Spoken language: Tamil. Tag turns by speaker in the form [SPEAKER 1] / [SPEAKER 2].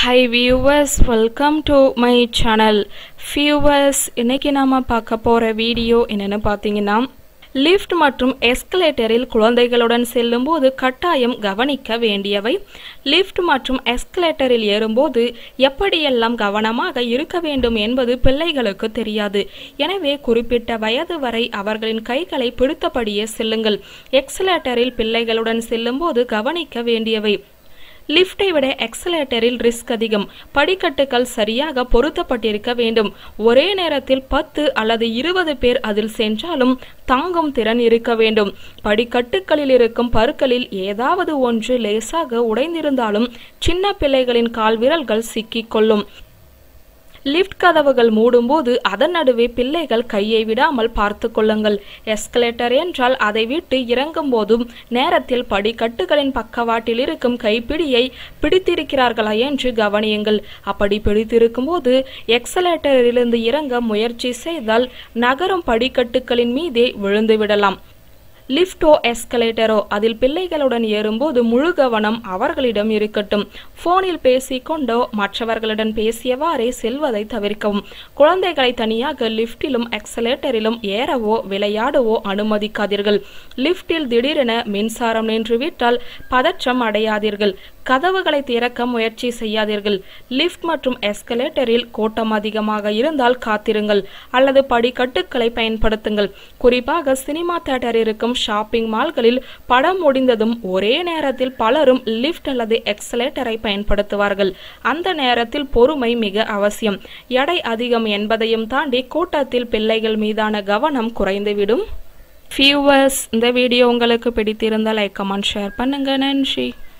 [SPEAKER 1] hi viewers welcome to my channel viewers இன்னைக்கு நாம பார்க்க போகிற வீடியோ என்னென்னு பார்த்தீங்கன்னா லிஃப்ட் மற்றும் எஸ்கலேட்டரில் குழந்தைகளுடன் செல்லும்போது கட்டாயம் கவனிக்க வேண்டியவை லிஃப்ட் மற்றும் எஸ்கலேட்டரில் ஏறும்போது எப்படியெல்லாம் கவனமாக இருக்க வேண்டும் என்பது பிள்ளைகளுக்கு தெரியாது எனவே குறிப்பிட்ட வயது வரை அவர்களின் கைகளை பிடித்தபடியே செல்லுங்கள் எக்ஸலேட்டரில் பிள்ளைகளுடன் செல்லும்போது கவனிக்க வேண்டியவை லிஃப்டை விட எக்ஸலேட்டரில் ரிஸ்க் அதிகம் படிக்கட்டுகள் சரியாக பொருத்தப்பட்டிருக்க வேண்டும் ஒரே நேரத்தில் பத்து அல்லது இருபது பேர் அதில் சென்றாலும் தாங்கும் திறன் இருக்க வேண்டும் படிக்கட்டுகளில் இருக்கும் பருக்களில் ஏதாவது ஒன்று லேசாக உடைந்திருந்தாலும் சின்ன பிள்ளைகளின் கால்விரல்கள் சிக்கிக்கொள்ளும் லிஃப்ட் கதவுகள் மூடும்போது அதன் நடுவே பிள்ளைகள் கையை விடாமல் பார்த்து கொள்ளுங்கள் எஸ்கலேட்டர் என்றால் அதை விட்டு இறங்கும் போதும் நேரத்தில் படிக்கட்டுகளின் பக்கவாட்டில் இருக்கும் கைப்பிடியை பிடித்திருக்கிறார்களா என்று கவனியுங்கள் அப்படி பிடித்திருக்கும் போது எக்ஸலேட்டரிலிருந்து இறங்க முயற்சி செய்தால் நகரும் படிக்கட்டுகளின் மீதே விழுந்து விடலாம் லிஃப்டோ எஸ்கலேட்டரோ அதில் பிள்ளைகளுடன் ஏறும்போது முழு கவனம் அவர்களிடம் இருக்கட்டும் போனில் பேசிக்கொண்டோ மற்றவர்களுடன் பேசியவாறே செல்வதை தவிர்க்கவும் குழந்தைகளை தனியாக லிஃப்டிலும் எக்ஸலேட்டரிலும் ஏறவோ விளையாடவோ அனுமதிக்காதீர்கள் லிஃப்டில் திடீரென மின்சாரம் நின்றுவிட்டால் பதற்றம் அடையாதீர்கள் கதவுகளை திறக்க முயற்சி செய்யாதீர்கள் லிஃப்ட் மற்றும் எஸ்கலேட்டரில் கூட்டம் அதிகமாக இருந்தால் காத்திருங்கள் அல்லது படிக்கட்டுகளை பயன்படுத்துங்கள் குறிப்பாக சினிமா தேட்டர் இருக்கும் ஷாப்பிங் மால்களில் படம் முடிந்ததும் ஒரே நேரத்தில் பலரும் லிஃப்ட் அல்லது எக்ஸலேட்டரை பயன்படுத்துவார்கள் அந்த நேரத்தில் பொறுமை மிக அவசியம் எடை அதிகம் என்பதையும் தாண்டி கூட்டத்தில் பிள்ளைகள் மீதான கவனம் குறைந்துவிடும் வியூவர்ஸ் இந்த வீடியோ உங்களுக்கு பிடித்திருந்தால் லைக் கமெண்ட் ஷேர் பண்ணுங்க நன்றி